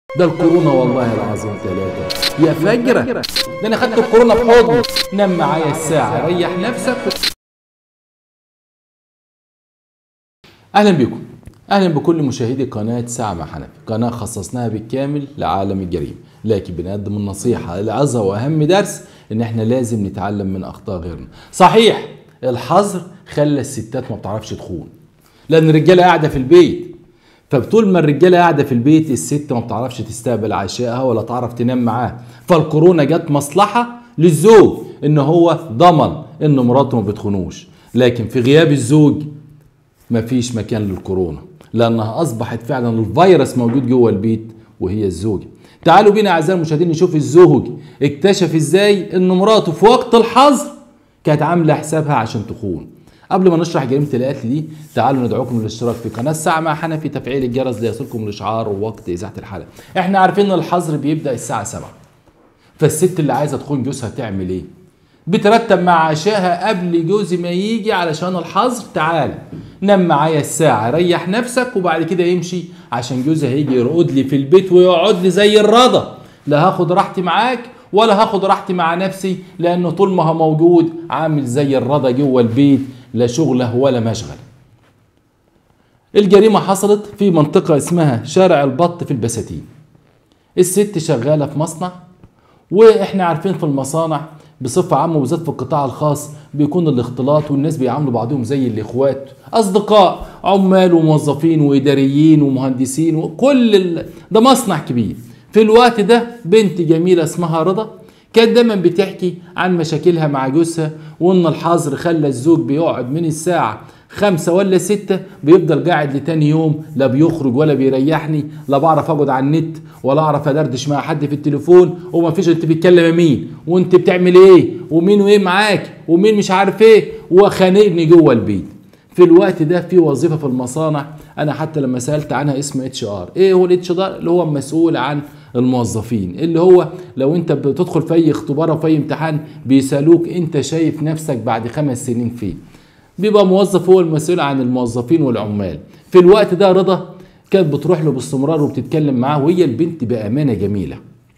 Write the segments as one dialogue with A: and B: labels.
A: ده الكورونا والله العظيم ثلاثة يا فجرة ده أنا خدت الكورونا في حضني نام معايا الساعة ريح نفسك أهلا بكم أهلا بكل مشاهدي قناة ساعة مع حنفي قناة خصصناها بالكامل لعالم الجريمة لكن بنقدم النصيحة العظة وأهم درس إن إحنا لازم نتعلم من أخطاء غيرنا صحيح الحظر خلى الستات ما بتعرفش تخون لأن الرجالة قاعدة في البيت فبطول ما الرجاله قاعده في البيت الست ما بتعرفش تستقبل عشائها ولا تعرف تنام معاه فالكورونا جت مصلحه للزوج ان هو ضمن ان مراته ما بتخونوش لكن في غياب الزوج مفيش مكان للكورونا لانها اصبحت فعلا الفيروس موجود جوه البيت وهي الزوجه تعالوا بينا اعزائي المشاهدين نشوف الزوج اكتشف ازاي ان مراته في وقت الحظر كانت عامله حسابها عشان تخون قبل ما نشرح جريمه القتل دي تعالوا ندعوكم للاشتراك في قناه الساعه مع حنفي تفعيل الجرس ليصلكم الاشعار ووقت اذاعه الحلقه احنا عارفين ان الحظر بيبدا الساعه 7 فالست اللي عايزه تخون جوزها تعمل ايه بترتب مع عشاها قبل جوزي ما يجي علشان الحظر تعال نام معايا الساعة ريح نفسك وبعد كده يمشي عشان جوزي هيجي يرقد لي في البيت ويقعد لي زي الرضا لا هاخد راحتي معاك ولا هاخد راحتي مع نفسي لانه طول ما هو موجود عامل زي الرضا جوه البيت لا شغله ولا مشغل الجريمة حصلت في منطقة اسمها شارع البط في البساتين الست شغالة في مصنع واحنا عارفين في المصانع بصفة عامة وبالذات في القطاع الخاص بيكون الاختلاط والناس بيعاملوا بعضهم زي الاخوات اصدقاء عمال وموظفين واداريين ومهندسين وكل ال... ده مصنع كبير في الوقت ده بنت جميلة اسمها رضا كانت دايما بتحكي عن مشاكلها مع جوزها وان الحظر خلى الزوج بيقعد من الساعة خمسة ولا ستة بيفضل قاعد لتاني يوم لا بيخرج ولا بيريحني لا بعرف اقعد على النت ولا اعرف ادردش مع حد في التليفون وما فيش انت بتتكلم مين وانت بتعمل ايه ومين وايه معاك ومين مش عارف ايه وخانقني جوه البيت في الوقت ده في وظيفه في المصانع انا حتى لما سالت عنها اسم اتش ار ايه هو الاتش ار اللي هو مسؤول عن الموظفين اللي هو لو انت بتدخل في اي اختبار او في اي امتحان بيسالوك انت شايف نفسك بعد خمس سنين فين بيبقى موظف هو المسؤول عن الموظفين والعمال في الوقت ده رضا كانت بتروح له باستمرار وبتتكلم معاه وهي البنت بامانه جميله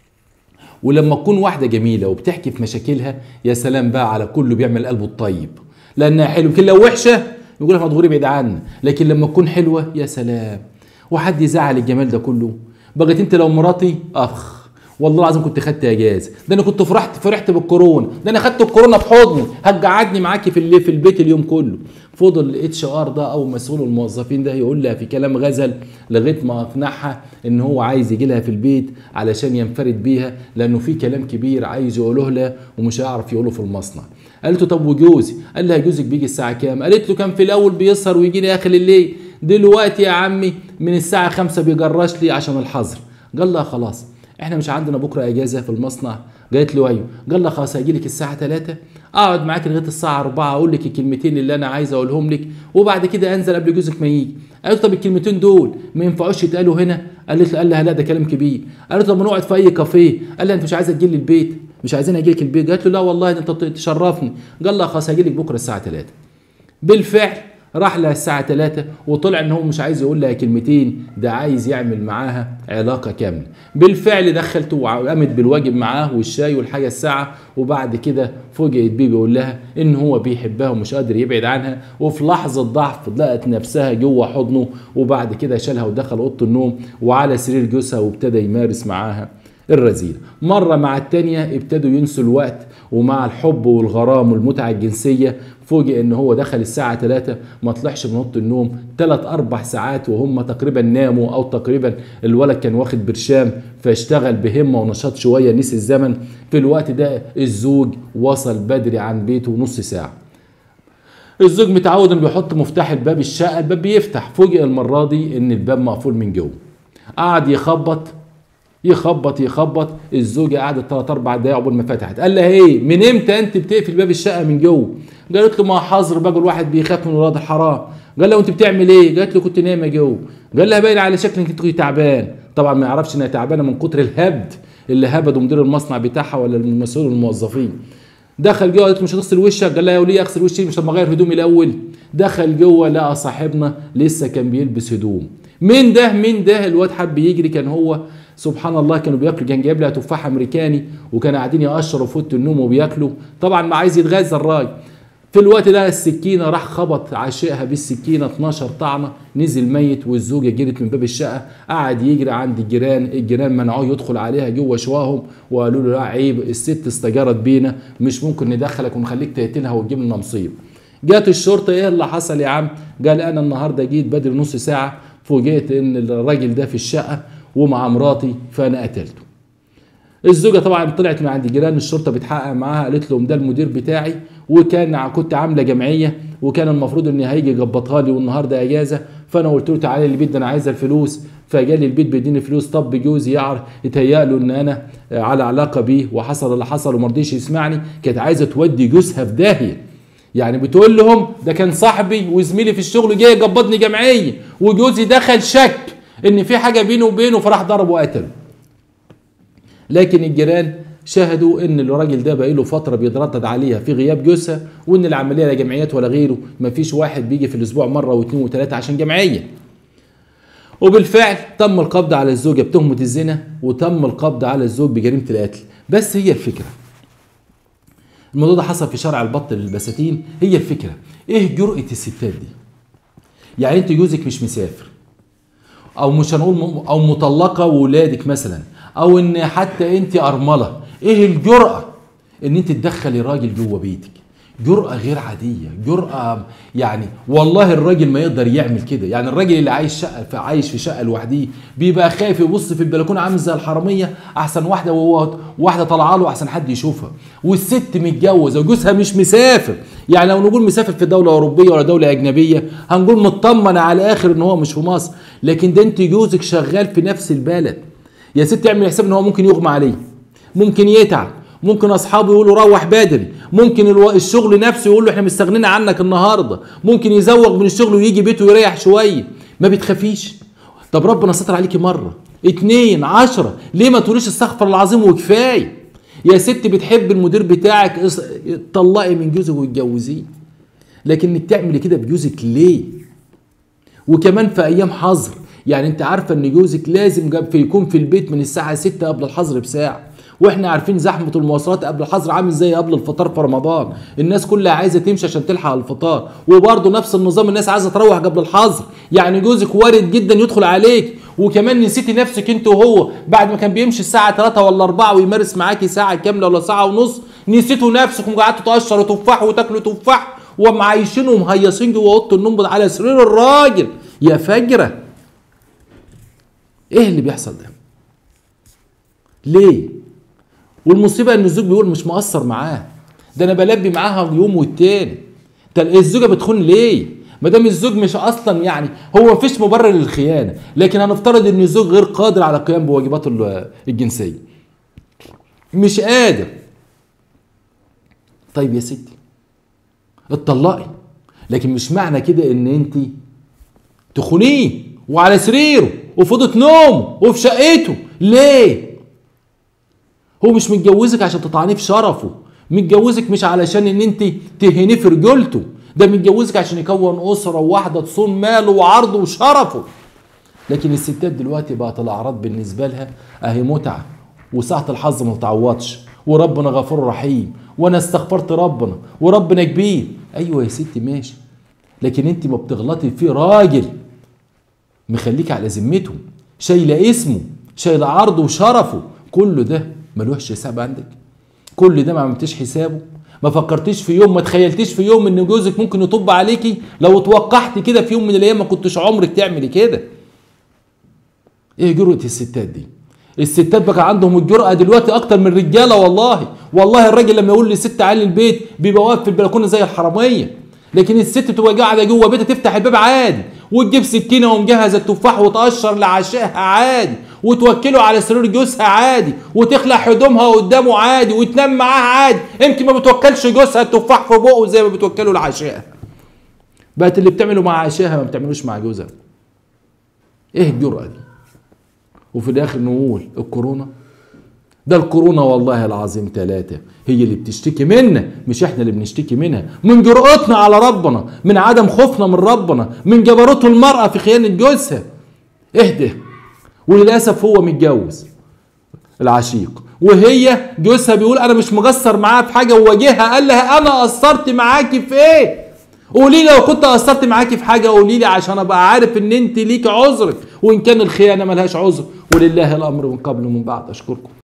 A: ولما تكون واحده جميله وبتحكي في مشاكلها يا سلام بقى على كله بيعمل قلبه الطيب لانها حلو لكن لو وحشه يقول لك مدغوري بعيد عنا لكن لما تكون حلوه يا سلام وحد يزعل الجمال ده كله بقت انت لو مراتي اخ والله العظيم كنت خدت اجازه ده انا كنت فرحت فرحت بالكورونا ده انا خدت الكورونا في حضني هتقعدني معاكي في اللي في البيت اليوم كله فضل الاتش ار ده او مسؤول الموظفين ده يقول لها في كلام غزل لغايه ما اقنعها ان هو عايز يجي لها في البيت علشان ينفرد بيها لانه في كلام كبير عايز يقوله لها ومش هيعرف يقوله في المصنع قالت له طب وجوزي قال لها جوزك بيجي الساعه كام قالت له كان في الاول بيسهر ويجي لي اخر الليل دلوقتي يا عمي من الساعه 5 بيجرش لي عشان الحظر قال لها خلاص احنا مش عندنا بكره اجازه في المصنع قالت له ايوه قال لها خلاص هيجي لك الساعه 3 اقعد معاك لغايه الساعه 4 اقول لك الكلمتين اللي انا عايز اقولهم لك وبعد كده انزل قبل جوزك ما يجي قالت طب الكلمتين دول ما ينفعوش يتقالوا هنا قالت له قال لها لا ده كلام كبير قالت طب نقعد في اي كافيه قال لها انت مش عايزه تجي لي البيت مش عايزين اجي لك البيت قالت له لا والله انت تشرفني قال لها خلاص هجي لك بكره الساعه 3 بالفعل راح لها الساعة 3 وطلع ان هو مش عايز يقول لها كلمتين ده عايز يعمل معاها علاقة كاملة بالفعل دخلته وقامت بالواجب معاه والشاي والحاجة الساعة وبعد كده فوجئت بيه بيقول لها ان هو بيحبها ومش قادر يبعد عنها وفي لحظة ضعف لقت نفسها جوه حضنه وبعد كده شالها ودخل اوضه النوم وعلى سرير جوزها وابتدى يمارس معاها الرذيلة مرة مع التانية ابتدوا ينسوا الوقت ومع الحب والغرام والمتعة الجنسية فوجئ ان هو دخل الساعة 3 ما طلعش من اوضه النوم 3 4 ساعات وهم تقريبا ناموا او تقريبا الولد كان واخد برشام فاشتغل بهمة ونشاط شوية نسي الزمن في الوقت ده الزوج وصل بدري عن بيته نص ساعة الزوج متعود انه بيحط مفتاح الباب الشقة الباب بيفتح فوجئ المرة دي ان الباب مقفول من جوه قعد يخبط يخبط يخبط الزوجه قعدت 3 4 دقايق قبل ما فتحت قال لها ايه من امتى انت بتقفل باب الشقه من جوه قالت له ما حظر بقى الواحد بيخاف من ولاد الحرام قال لها وانت بتعمل ايه قالت له كنت نايمه جوه قال لها باين على شكلك انت كنت تعبان طبعا ما يعرفش انها تعبانه من كتر الهبد اللي هبده مدير المصنع بتاعها ولا المسؤول الموظفين دخل جوه قالت له مش هتغسل وشك قال لها يا وليه اغسل وشي مش لما اغير هدومي الاول دخل جوه لقى صاحبنا لسه كان بيلبس هدوم مين ده مين ده الواد حب يجري كان هو سبحان الله كانوا بياكلوا كان جايب لها تفاح امريكاني وكانوا قاعدين يقشروا في اوضه النوم وبياكلوا طبعا ما عايز يتغذى الراجل في الوقت ده السكينه راح خبط عشقها بالسكينه 12 طعنه نزل ميت والزوجه جرت من باب الشقه قعد يجري عند الجيران الجيران منعوه يدخل عليها جوه شواهم وقالوا له لا عيب الست استجارت بينا مش ممكن ندخلك ونخليك تقتلها وتجيب لنا مصيبه جات الشرطه ايه اللي حصل يا عم قال انا النهارده جيت بدري نص ساعه فوجئت ان الراجل ده في الشقه ومع مراتي فانا قتلته الزوجه طبعا طلعت من عند جيران الشرطه بتحقق معاها قالت لهم ده المدير بتاعي وكان كنت عامله جمعيه وكان المفروض ان هيجي يظبطها لي والنهارده اجازه فانا قلت له تعالى البيت ده انا عايز الفلوس فجالي البيت بيديني فلوس طب جوزي يعرف يتهيأ له ان انا على علاقه بيه وحصل اللي حصل وما رضيش يسمعني كانت عايزه تودي جوزها في داهيه يعني بتقول لهم ده كان صاحبي وزميلي في الشغل جاي يقبضني جمعيه وجوزي دخل شك ان في حاجه بينه وبينه فراح ضربه وقتله لكن الجيران شاهدوا ان الراجل ده بقى له فتره بيتردد عليها في غياب جوزها وان العمليه لا جمعيات ولا غيره ما فيش واحد بيجي في الاسبوع مره واثنين وثلاثه عشان جمعيه وبالفعل تم القبض على الزوجه بتهمه الزنا وتم القبض على الزوج بجريمه القتل بس هي الفكره الموضوع ده حصل في شارع البط للبساتين هي الفكره ايه جرأة الستات دي يعني انت جوزك مش مسافر او مش هنقول م- او مطلقه وولادك مثلا او ان حتى انت ارمله ايه الجرأة ان انت تدخلي راجل جوه بيتك جرأة غير عادية جرأة يعني والله الراجل ما يقدر يعمل كده يعني الراجل اللي عايش شقة في عايش في شقة لوحده بيبقى خايف يبص في البلكونة عامل زي الحرامية احسن واحدة وهو واحدة طالعة له احسن حد يشوفها والست متجوزة وجوزها مش مسافر يعني لو نقول مسافر في دولة أوروبية ولا دولة أجنبية هنقول مطمن على الآخر إن هو مش في مصر لكن ده أنت جوزك شغال في نفس البلد يا ست اعمل حساب إن هو ممكن يغمى عليه ممكن يتعب ممكن اصحابه يقولوا روح بدري ممكن الو... الشغل نفسه يقول له احنا مستغنين عنك النهارده ممكن يزوغ من الشغل ويجي بيته يريح شويه ما بتخافيش طب ربنا ستر عليكي مره اتنين عشرة ليه ما تقوليش استغفر العظيم وكفايه يا ست بتحب المدير بتاعك اس- طلقي من جوزك واتجوزيه لكن انك تعملي كده بجوزك ليه وكمان في ايام حظر يعني انت عارفه ان جوزك لازم جاب في يكون في البيت من الساعه 6 قبل الحظر بساعه واحنا عارفين زحمه المواصلات قبل الحظر عامل زي قبل الفطار في رمضان الناس كلها عايزه تمشي عشان تلحق على الفطار وبرضه نفس النظام الناس عايزه تروح قبل الحظر يعني جوزك وارد جدا يدخل عليك وكمان نسيتي نفسك انت وهو بعد ما كان بيمشي الساعه 3 ولا 4 ويمارس معاكي ساعه كامله ولا ساعه ونص نسيتوا نفسكم وقعدتوا تقشروا تفاح وتاكلوا تفاح ومعايشين ومهيصين جوه اوضه النوم على سرير الراجل يا فجره ايه اللي بيحصل ده ليه والمصيبه ان الزوج بيقول مش مقصر معاه ده انا بلبي معاها يوم والتاني ده الزوجه بتخون ليه ما دام الزوج مش اصلا يعني هو مفيش مبرر للخيانه لكن هنفترض ان الزوج غير قادر على القيام بواجباته ال- الجنسيه مش قادر طيب يا ستي اتطلقي لكن مش معنى كده ان انت تخونيه وعلى سريره وفي اوضه نومه وفي شقته ليه هو مش متجوزك عشان تطعنيه في شرفه متجوزك مش علشان ان انت تهنيه في رجولته ده متجوزك عشان يكون اسره واحده تصون ماله وعرضه وشرفه لكن الستات دلوقتي بقت الاعراض بالنسبه لها اهي متعه وساعه الحظ ما تتعوضش وربنا غفور رحيم وانا استغفرت ربنا وربنا كبير ايوه يا ستي ماشي لكن انت ما بتغلطي في راجل مخليك على ذمته شايله اسمه شايله عرضه وشرفه كل ده ملوش حساب عندك كل ده ما عملتيش حسابه ما فكرتيش في يوم ما تخيلتيش في يوم ان جوزك ممكن يطب عليكي لو توقعتي كده في يوم من الايام ما كنتش عمرك تعملي كده ايه جرأة الستات دي الستات بقى عندهم الجرأة دلوقتي اكتر من الرجالة والله والله الراجل لما يقول لست تعالي البيت بيبقى واقف في البلكونة زي الحرامية لكن الست تبقى قاعدة جوه بيتها تفتح الباب عادي وتجيب سكينة ومجهزة التفاح وتقشر لعشائها عادي وتوكله على سرير جوزها عادي وتخلع هدومها قدامه عادي وتنام معاه عادي يمكن ما بتوكلش جوزها التفاح في بقه زي ما بتوكله لعشائها بقت اللي بتعمله مع عشائها ما بتعملوش مع جوزها ايه الجرأة دي وفي الاخر نقول الكورونا ده الكورونا والله العظيم ثلاثة هي اللي بتشتكي منا مش احنا اللي بنشتكي منها من جرأتنا على ربنا من عدم خوفنا من ربنا من جبروت المرأة في خيانة جوزها اهدى وللاسف هو متجوز العشيق وهي جوزها بيقول انا مش مقصر معاها في حاجه وواجهها قال لها انا قصرت معاكي في ايه قولي لي لو كنت قصرت معاكي في حاجه قولي لي عشان ابقى عارف ان انت ليك عذرك وان كان الخيانه ملهاش عذر ولله الامر من قبل ومن بعد اشكركم